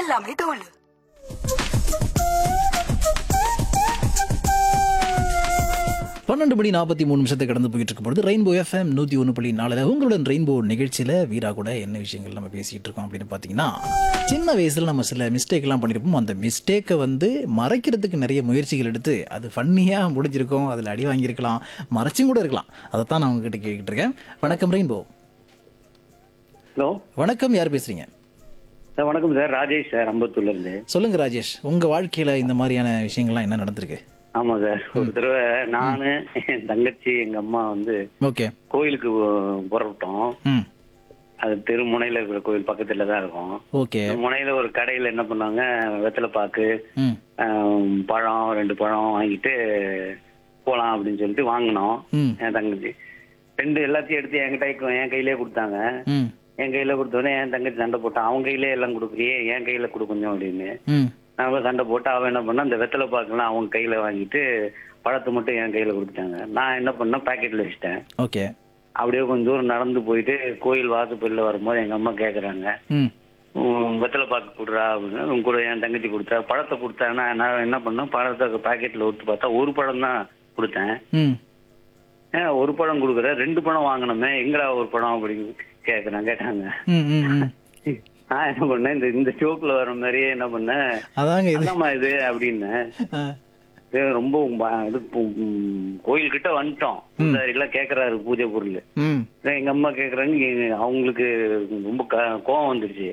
எல்லாமே தோல் பன்னெண்டு மணி நாற்பத்தி மூணு நிமிஷத்தை கடந்து போயிட்டு இருக்கும் பொழுது ரெயின்போ எஃப்எம் நூற்றி ஒன்று புள்ளி நாலில் உங்களுடன் ரெயின்போ நிகழ்ச்சியில் வீரா கூட என்ன விஷயங்கள் நம்ம பேசிகிட்டு இருக்கோம் அப்படின்னு பார்த்தீங்கன்னா சின்ன வயசில் நம்ம சில மிஸ்டேக்லாம் பண்ணியிருப்போம் அந்த மிஸ்டேக்கை வந்து மறைக்கிறதுக்கு நிறைய முயற்சிகள் எடுத்து அது ஃபன்னியாக முடிஞ்சிருக்கும் அதில் அடி வாங்கியிருக்கலாம் மறைச்சும் கூட இருக்கலாம் அதைத்தான் நான் உங்ககிட்ட கேட்டுட்டு இருக்கேன் வணக்கம் ரெயின்போ ஹலோ வணக்கம் யார் பேசுகிறீங்க சார் வணக்கம் சார் ராஜேஷ் சார் அம்பத்தூர்ல இருந்து சொல்லுங்கள் ராஜேஷ் உங்கள் வாழ்க்கையில் இந்த மாதிரியான விஷயங்கள்லாம் என்ன நடந்திருக்கு ஆமா சார் ஒரு தடவை நானு என் தங்கச்சி எங்க அம்மா வந்து ஓகே கோயிலுக்கு போ- புறப்பட்டோம் ம் அது தெருமுனையில இருக்கிற கோயில் பக்கத்துல தான் இருக்கும் ஓகே முனையில ஒரு கடையில என்ன பண்ணாங்க வெத்தலை பாக்கு ம் ஆம், பழம் ரெண்டு பழம் வாங்கிட்டு போலாம் அப்படின்னு சொல்லிட்டு வாங்கினோம் ம் என் தங்கச்சி ரெண்டு எல்லாத்தையும் எடுத்து என்கிட்ட கு- என் கையிலே கொடுத்தாங்க ம் என் கையில கொடுத்தோடனே என் தங்கச்சி சண்டை போட்டான் அவன் கையிலே எல்லாம் கொடுக்குறியே என் கையில கொடு கொஞ்சம் அப்படின்னு ம் அவன் சண்டை போட்டு அவன் என்ன பண்ணா அந்த வெத்தலை பாக்கெல்லாம் அவன் கையில வாங்கிட்டு பழத்தை மட்டும் என் கையில கொடுத்துட்டாங்க நான் என்ன பண்ணேன் பாக்கெட்ல வச்சிட்டேன் ஓகே அப்படியே கொஞ்சம் தூரம் நடந்து போயிட்டு கோயில் வாசப்படியில் வரும்போது எங்க அம்மா கேக்குறாங்க ம் "உம், வெத்தலை பாக்கு கொடுறா அப்படின்னு உன் கூட என் தங்கச்சி கொடுத்தா பழத்தை கொடுத்தாங்கன்னா நான் என்ன பண்ணேன் பழத்தை பாக்கெட்ல விட்டு பார்த்தா ஒரு பழம் தான் கொடுத்தேன் ம் ஏன் ஒரு பழம் கொடுக்குற ரெண்டு பழம் வாங்கணுமே எங்கடா ஒரு பழம் அப்படின்னு கேக்குறாங்க கேட்டாங்க ம் ம் ம் நான் என்ன பண்ணேன் இந்த இந்த ஷோக்குல வர மாதிரியே என்ன பண்ணேன் அதாங்க இது என்னம்மா இது அப்படின்னு ஆ, இது ரொம்ப ப- இது கோயில் கிட்ட வந்துட்டோம் பூஜாரி எல்லாம் கேக்குறாரு பூஜை பொருள் ம் இதான் எங்க அம்மா கேக்குறாங்க எங்க- அவங்களுக்கு ரொம்ப க- கோவம் வந்துருச்சு